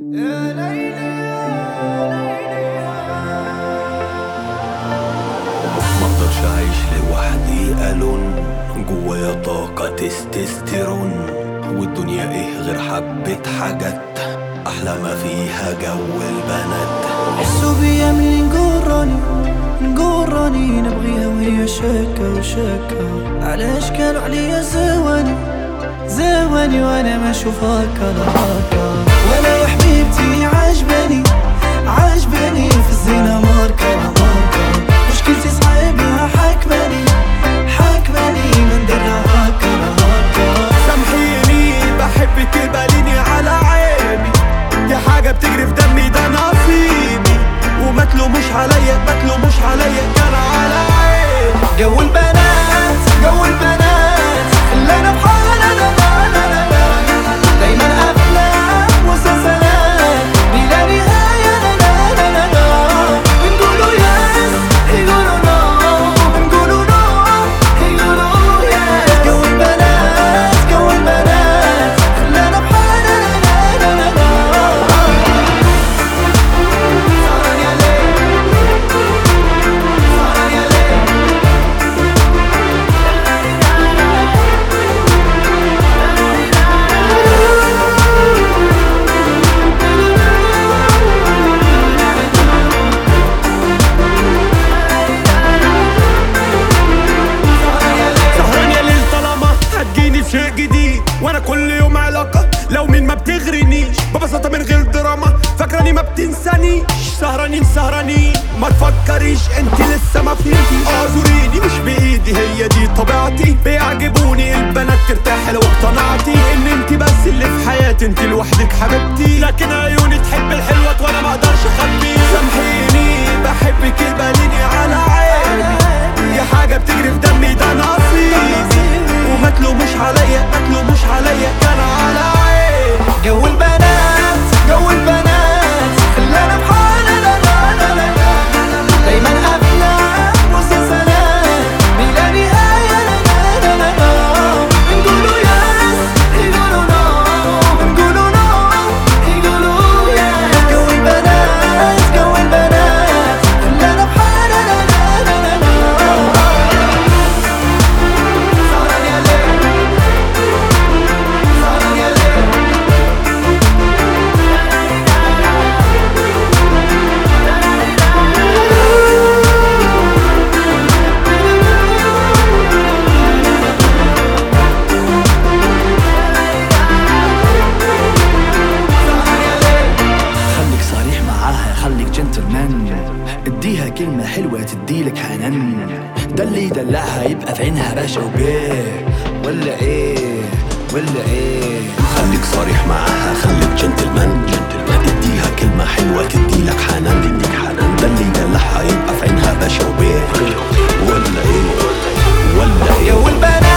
مقدرش اعيش لوحدي الون جوايا طاقة تستوستيرون والدنيا ايه غير حبة حاجات احلى ما فيها جو البنات حسوا بيا منين نقراني نقراني نبغيها وهي شاكة وشاكة على اشكال عليا زواني زواني وانا ما اشوف هكا لا هكا ولا يا حبيبتي عجباني عجباني في الزينة ماركة ماركة مشكلتي صعيبة حاكماني حاكماني ما نديرها هكا لا هكا سامحيني بحبك يباليني على عيبي دي حاجة بتجري في دمي ده نصيبي وما تلوموش عليا ما تلوموش عليا كان على عيبي جو البنات جو البنات خلانا بحالنا لا لا لا لا لا دايما افلام ومسلسلات بلا نهاية لا لا لا لا لا بنقولوا يس يقولوا نو بنقولوا نو يقولوا يس جو البنات جو البنات خلانا بحالنا لا لا لا لا لا صار يا ليل صار يا ليل سهران يا ليل طالما هتجيني في شيء جديد وانا كل يوم علاقة لو مين ما بتغرنيش ببساطة من غير دراما فاكراني ما بتنسانيش سهرانين سهرانين ما تفكريش انت لسه ما فهمتيش اعذريني مش بايدي هي دي طبيعتي بيعجبوني البنات ترتاح لو اقتنعتي ان انت بس اللي في حياتي انت لوحدك حبيبتي لكن عيوني تحب الحلوة وانا ما اقدرش اخبيه سامحيني بحبك يباليني على عيبي دي حاجة بتجري في دمي ده نصيبي وما تلوموش عليا ما تلوموش عليا كان على عيبي جو البنات جو البنات خلانا بحالنا لا لا لا لا لا دايما افلام ومسلسلات بلا نهاية لا لا لا لا لا بنقولوا يس يقولوا نو بنقولوا نو يقولوا يس جو البنات جو البنات خلانا بحالنا لا لا لا لا لا صار يا ليل صار يا ليل خليك صريح معاها خليك جنتلمان اديها كلمة حلوة تديلك حنان ده اللي يدلعها يبقى في عينها باشا وبيه ولا ايه ولا ايه خليك صريح معاها خليك جنتلمان جنتلمان اديها كلمة حلوة تديلك حنان تديك حنان ده اللي يدلعها يبقى في عينها باشا وبيه ولا ايه ولا ايه جو البنات